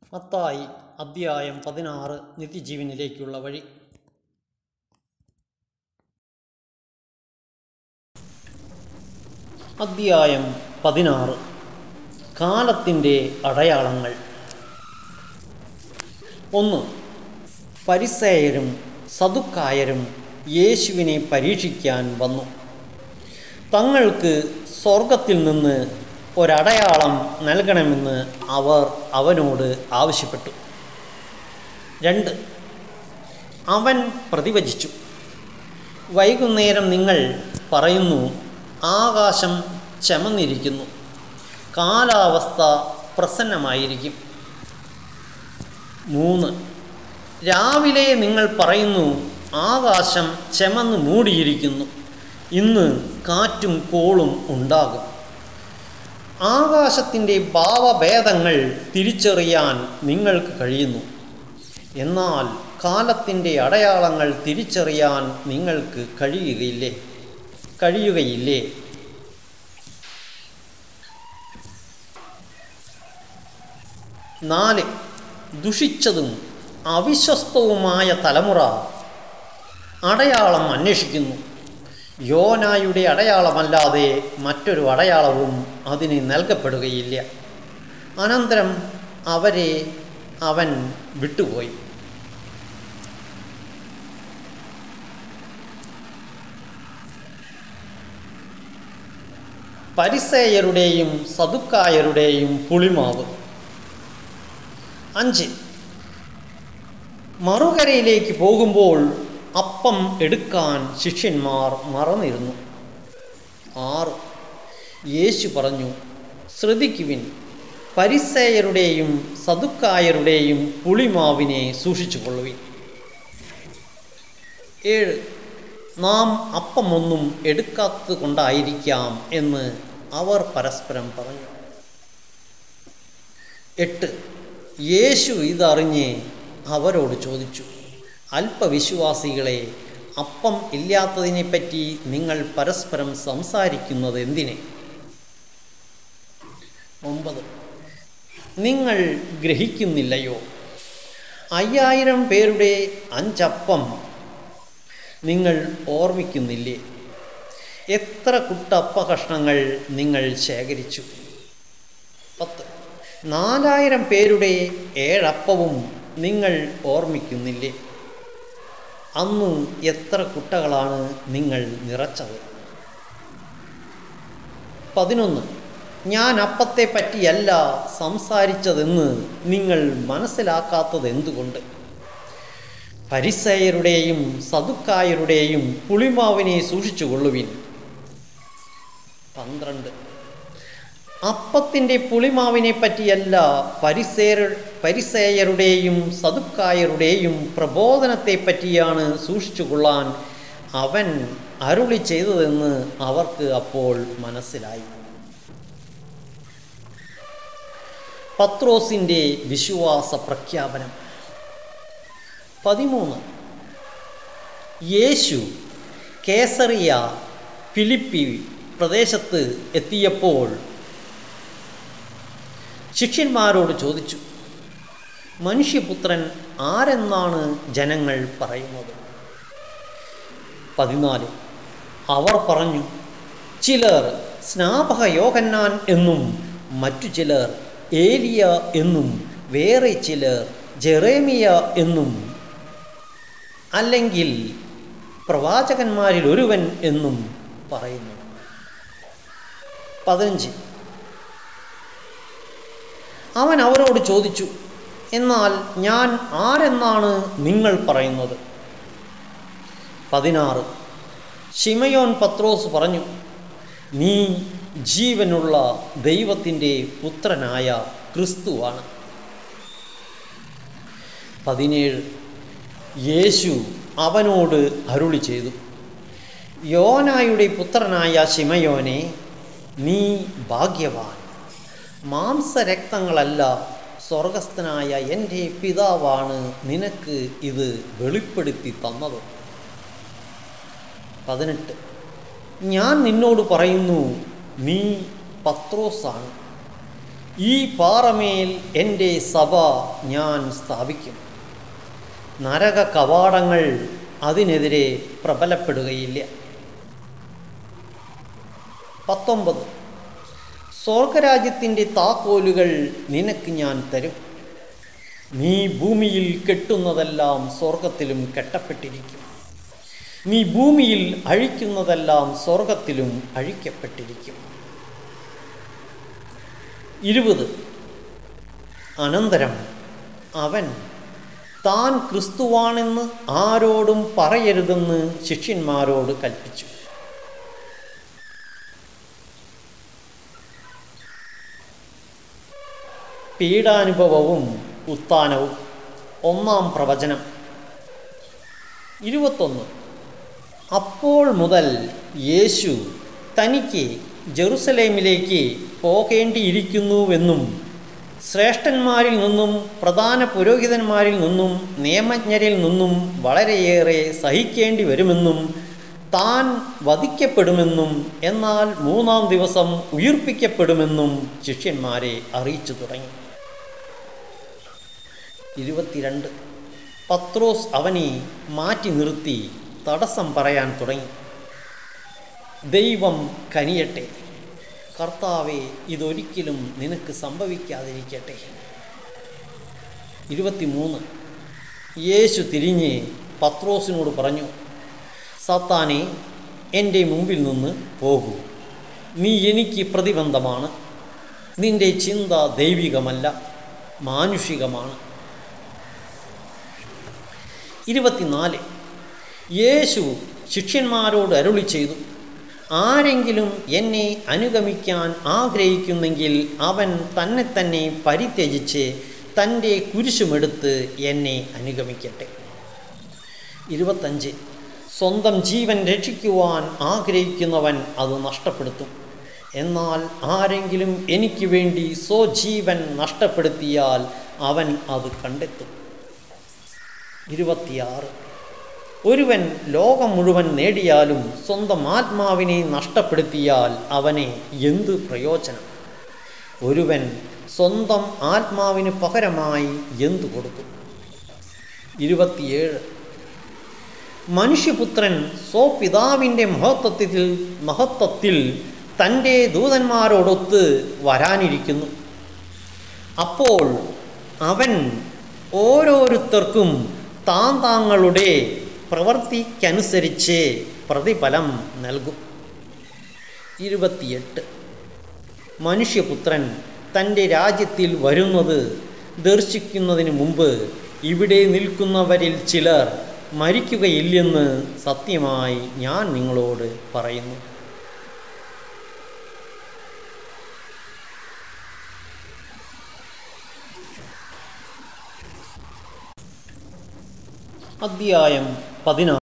മത്തായി അദ്ധ്യായം പതിനാറ് നിത്യജീവനിലേക്കുള്ള വഴി അദ്ധ്യായം പതിനാറ് കാലത്തിൻ്റെ അടയാളങ്ങൾ ഒന്ന് പരിസേയരും സതുക്കായരും യേശുവിനെ പരീക്ഷിക്കാൻ വന്നു തങ്ങൾക്ക് സ്വർഗത്തിൽ നിന്ന് ഒരടയാളം നൽകണമെന്ന് അവർ അവനോട് ആവശ്യപ്പെട്ടു രണ്ട് അവൻ പ്രതിവചിച്ചു വൈകുന്നേരം നിങ്ങൾ പറയുന്നു ആകാശം ചെമന്നിരിക്കുന്നു കാലാവസ്ഥ പ്രസന്നമായിരിക്കും മൂന്ന് രാവിലെ നിങ്ങൾ പറയുന്നു ആകാശം ചെമന്ന് മൂടിയിരിക്കുന്നു ഇന്ന് കാറ്റും കോളും ഉണ്ടാകും ആകാശത്തിൻ്റെ ഭാവഭേദങ്ങൾ തിരിച്ചറിയാൻ നിങ്ങൾക്ക് കഴിയുന്നു എന്നാൽ കാലത്തിൻ്റെ അടയാളങ്ങൾ തിരിച്ചറിയാൻ നിങ്ങൾക്ക് കഴിയുകയില്ലേ കഴിയുകയില്ലേ നാല് ദുഷിച്ചതും അവിശ്വസ്തവുമായ തലമുറ അടയാളം അന്വേഷിക്കുന്നു യോനായുടെ അടയാളമല്ലാതെ മറ്റൊരു അടയാളവും അതിന് നൽകപ്പെടുകയില്ല അനന്തരം അവരെ അവൻ വിട്ടുപോയി പരിസേയരുടെയും സതുക്കായരുടെയും പുളിമാവ് അഞ്ച് മറുകരയിലേക്ക് പോകുമ്പോൾ അപ്പം എടുക്കാൻ ശിഷ്യന്മാർ മറന്നിരുന്നു ആറ് യേശു പറഞ്ഞു ശ്രദ്ധിക്കുവിൻ പരിസേയരുടെയും സതുക്കായരുടെയും പുളിമാവിനെ സൂക്ഷിച്ചുകൊള്ളുവിൻ ഏഴ് നാം അപ്പമൊന്നും എടുക്കാത്തത് കൊണ്ടായിരിക്കാം എന്ന് അവർ പരസ്പരം പറഞ്ഞു എട്ട് യേശു ഇതറിഞ്ഞ് അവരോട് ചോദിച്ചു അല്പവിശ്വാസികളെ അപ്പം ഇല്ലാത്തതിനെപ്പറ്റി നിങ്ങൾ പരസ്പരം സംസാരിക്കുന്നത് എന്തിനെ ഒമ്പത് നിങ്ങൾ ഗ്രഹിക്കുന്നില്ലയോ അയ്യായിരം പേരുടെ അഞ്ചപ്പം നിങ്ങൾ ഓർമ്മിക്കുന്നില്ലേ എത്ര കുട്ടപ്പ കഷ്ണങ്ങൾ നിങ്ങൾ ശേഖരിച്ചു പത്ത് നാലായിരം പേരുടെ ഏഴപ്പവും നിങ്ങൾ ഓർമ്മിക്കുന്നില്ലേ അന്ന് എത്ര കുട്ടകളാണ് നിങ്ങൾ നിറച്ചത് പതിനൊന്ന് ഞാൻ അപ്പത്തെ പറ്റിയല്ല സംസാരിച്ചതെന്ന് നിങ്ങൾ മനസ്സിലാക്കാത്തത് എന്തുകൊണ്ട് പരിസയരുടെയും സതുക്കായരുടെയും പുളിമാവിനെ സൂക്ഷിച്ചുകൊള്ളുവിൻ പന്ത്രണ്ട് അപ്പത്തിൻ്റെ പുളിമാവിനെ പറ്റിയല്ല പരിസേര പരിസേയരുടെയും സതുക്കായരുടെയും പ്രബോധനത്തെ പറ്റിയാണ് സൂക്ഷിച്ചുകൊള്ളാൻ അവൻ അരുളി ചെയ്തതെന്ന് അവർക്ക് അപ്പോൾ മനസ്സിലായി പത്രോസിൻ്റെ വിശ്വാസ പ്രഖ്യാപനം പതിമൂന്ന് യേശു കേസറിയ ഫിലിപ്പി പ്രദേശത്ത് എത്തിയപ്പോൾ ശിഷ്യന്മാരോട് ചോദിച്ചു മനുഷ്യപുത്രൻ ആരെന്നാണ് ജനങ്ങൾ പറയുന്നത് പതിനാല് അവർ പറഞ്ഞു ചിലർ സ്നാപക യോഹന്നാൻ എന്നും മറ്റു ചിലർ ഏലിയ എന്നും വേറെ ചിലർ ജെറേമിയ എന്നും അല്ലെങ്കിൽ പ്രവാചകന്മാരിൽ ഒരുവൻ എന്നും പറയുന്നു പതിനഞ്ച് അവൻ അവരോട് ചോദിച്ചു എന്നാൽ ഞാൻ ആരെന്നാണ് നിങ്ങൾ പറയുന്നത് പതിനാറ് ഷിമയോൻ പത്രോസ് പറഞ്ഞു നീ ജീവനുള്ള ദൈവത്തിൻ്റെ പുത്രനായ ക്രിസ്തുവാണ് പതിനേഴ് യേശു അവനോട് അരുളി ചെയ്തു യോനായുടെ പുത്രനായ ശിമയോനെ നീ ഭാഗ്യവാൻ മാംസരക്തങ്ങളല്ല സ്വർഗസ്ഥനായ എൻ്റെ പിതാവാണ് നിനക്ക് ഇത് വെളിപ്പെടുത്തി തന്നത് പതിനെട്ട് ഞാൻ നിന്നോട് പറയുന്നു നീ പത്രോസാണ് ഈ പാറമേൽ എൻ്റെ സഭ ഞാൻ സ്ഥാപിക്കും നരക കവാടങ്ങൾ അതിനെതിരെ പ്രബലപ്പെടുകയില്ല പത്തൊമ്പത് സ്വർഗരാജ്യത്തിൻ്റെ താക്കോലുകൾ നിനക്ക് ഞാൻ തരും നീ ഭൂമിയിൽ കെട്ടുന്നതെല്ലാം സ്വർഗത്തിലും കെട്ടപ്പെട്ടിരിക്കും നീ ഭൂമിയിൽ അഴിക്കുന്നതെല്ലാം സ്വർഗത്തിലും അഴിക്കപ്പെട്ടിരിക്കും ഇരുപത് അനന്തരം അവൻ താൻ ക്രിസ്തുവാണെന്ന് ആരോടും പറയരുതെന്ന് ശിഷ്യന്മാരോട് കൽപ്പിച്ചു പീഡാനുഭവവും ഉത്ഥാനവും ഒന്നാം പ്രവചനം ഇരുപത്തൊന്ന് അപ്പോൾ മുതൽ യേശു തനിക്ക് ജെറുസലേമിലേക്ക് പോകേണ്ടിയിരിക്കുന്നുവെന്നും ശ്രേഷ്ഠന്മാരിൽ നിന്നും പ്രധാന പുരോഹിതന്മാരിൽ നിന്നും നിയമജ്ഞരിൽ നിന്നും വളരെയേറെ സഹിക്കേണ്ടി വരുമെന്നും താൻ വധിക്കപ്പെടുമെന്നും എന്നാൽ മൂന്നാം ദിവസം ഉയിർപ്പിക്കപ്പെടുമെന്നും ശിഷ്യന്മാരെ അറിയിച്ചു തുടങ്ങി ഇരുപത്തിരണ്ട് പത്രോസ് അവനെ മാറ്റി നിർത്തി തടസ്സം പറയാൻ തുടങ്ങി ദൈവം കനിയട്ടെ കർത്താവെ ഇതൊരിക്കലും നിനക്ക് സംഭവിക്കാതിരിക്കട്ടെ ഇരുപത്തിമൂന്ന് യേശു തിരിഞ്ഞ് പത്രോസിനോട് പറഞ്ഞു സത്താനെ എൻ്റെ മുമ്പിൽ നിന്ന് പോകൂ നീ എനിക്ക് പ്രതിബന്ധമാണ് നിന്റെ ചിന്ത ദൈവികമല്ല മാനുഷികമാണ് ഇരുപത്തിനാല് യേശു ശിഷ്യന്മാരോട് അരുളി ചെയ്തു ആരെങ്കിലും എന്നെ അനുഗമിക്കാൻ ആഗ്രഹിക്കുന്നെങ്കിൽ അവൻ തന്നെ തന്നെ പരിത്യജിച്ച് തൻ്റെ കുരിശുമെടുത്ത് എന്നെ അനുഗമിക്കട്ടെ ഇരുപത്തഞ്ച് സ്വന്തം ജീവൻ രക്ഷിക്കുവാൻ ആഗ്രഹിക്കുന്നവൻ അത് നഷ്ടപ്പെടുത്തും എന്നാൽ ആരെങ്കിലും എനിക്ക് വേണ്ടി സ്വജീവൻ നഷ്ടപ്പെടുത്തിയാൽ അവൻ അത് കണ്ടെത്തും ഇരുപത്തിയാറ് ഒരുവൻ ലോകം മുഴുവൻ നേടിയാലും സ്വന്തം ആത്മാവിനെ നഷ്ടപ്പെടുത്തിയാൽ അവനെ എന്ത് പ്രയോജനം ഒരുവൻ സ്വന്തം ആത്മാവിന് പകരമായി എന്തു കൊടുക്കും ഇരുപത്തിയേഴ് മനുഷ്യപുത്രൻ സ്വപിതാവിൻ്റെ മഹത്വത്തിൽ മഹത്വത്തിൽ തൻ്റെ ദൂതന്മാരോടൊത്ത് വരാനിരിക്കുന്നു അപ്പോൾ അവൻ ഓരോരുത്തർക്കും താൻ താങ്കളുടെ പ്രവൃത്തിക്കനുസരിച്ച് പ്രതിഫലം നൽകും ഇരുപത്തിയെട്ട് മനുഷ്യപുത്രൻ തൻ്റെ രാജ്യത്തിൽ വരുന്നത് ദർശിക്കുന്നതിന് മുമ്പ് ഇവിടെ നിൽക്കുന്നവരിൽ ചിലർ മരിക്കുകയില്ലെന്ന് സത്യമായി ഞാൻ നിങ്ങളോട് പറയുന്നു അധ്യായം പതിനാറ്